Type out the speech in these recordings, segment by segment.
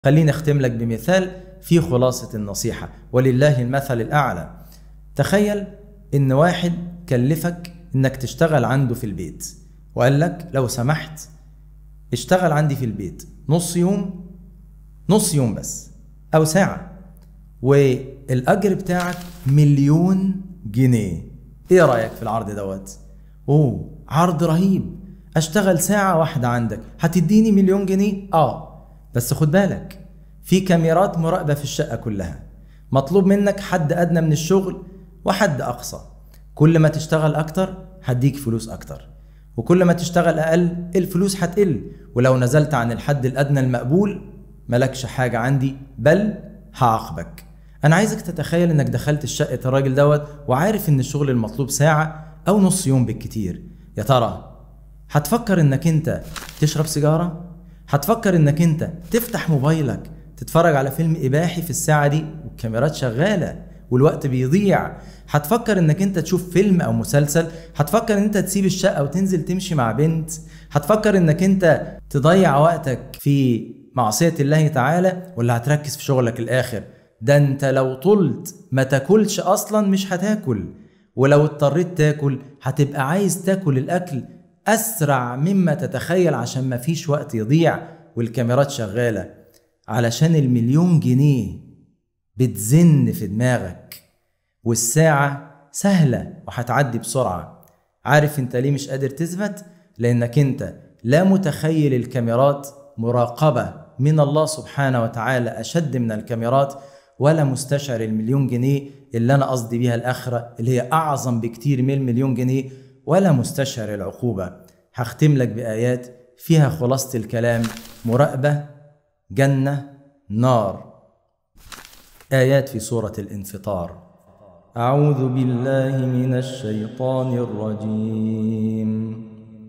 خليني اختم لك بمثال في خلاصة النصيحة ولله المثل الأعلى تخيل إن واحد كلفك إنك تشتغل عنده في البيت وقال لك لو سمحت اشتغل عندي في البيت نص يوم نص يوم بس أو ساعة والأجر بتاعك مليون جنيه إيه رأيك في العرض دوت؟ أوه عرض رهيب أشتغل ساعة واحدة عندك هتديني مليون جنيه؟ آه بس خد بالك في كاميرات مراقبة في الشقة كلها مطلوب منك حد أدنى من الشغل وحد أقصى كل ما تشتغل أكتر هديك فلوس أكتر وكل ما تشتغل أقل الفلوس هتقل ولو نزلت عن الحد الأدنى المقبول ملكش حاجة عندي بل هعاقبك أنا عايزك تتخيل إنك دخلت الشقة الراجل دوت وعارف إن الشغل المطلوب ساعة أو نص يوم بالكتير يا ترى هتفكر إنك أنت تشرب سيجارة؟ هتفكر إنك أنت تفتح موبايلك تتفرج على فيلم إباحي في الساعة دي والكاميرات شغالة والوقت بيضيع هتفكر انك انت تشوف فيلم او مسلسل هتفكر ان انت تسيب الشقة وتنزل تمشي مع بنت هتفكر انك انت تضيع وقتك في معصية الله تعالى ولا هتركز في شغلك الاخر ده انت لو طلت ما تاكلش اصلا مش هتاكل ولو اضطريت تاكل هتبقى عايز تاكل الاكل اسرع مما تتخيل عشان ما فيش وقت يضيع والكاميرات شغالة علشان المليون جنيه بتزن في دماغك والساعة سهلة وهتعدي بسرعة عارف انت ليه مش قادر تثبت؟ لانك انت لا متخيل الكاميرات مراقبة من الله سبحانه وتعالى أشد من الكاميرات ولا مستشعر المليون جنيه اللي أنا قصدي بيها الآخرة اللي هي أعظم بكتير من المليون جنيه ولا مستشعر العقوبة هختم لك بآيات فيها خلاصة الكلام مراقبة جنة نار آيات في سورة الانفطار أعوذ بالله من الشيطان الرجيم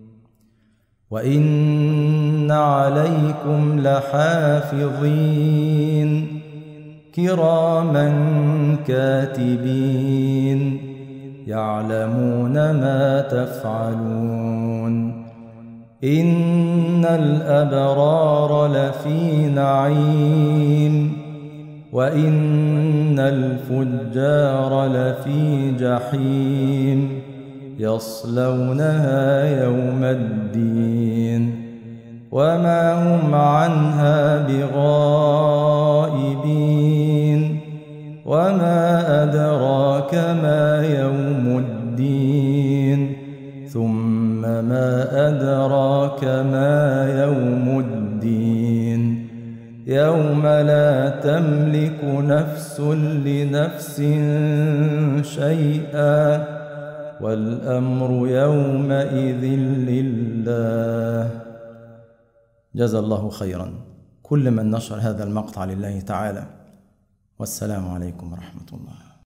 وإن عليكم لحافظين كراما كاتبين يعلمون ما تفعلون إن الأبرار لفي نعيم وإن الفجار لفي جحيم يصلونها يوم الدين وما هم عنها بغائبين وما أدراك ما يوم الدين ثم ما أدراك ما يوم الدين يوم لا تملك نفس لنفس شيئا والأمر يومئذ لله جزا الله خيرا كل من نشر هذا المقطع لله تعالى والسلام عليكم ورحمة الله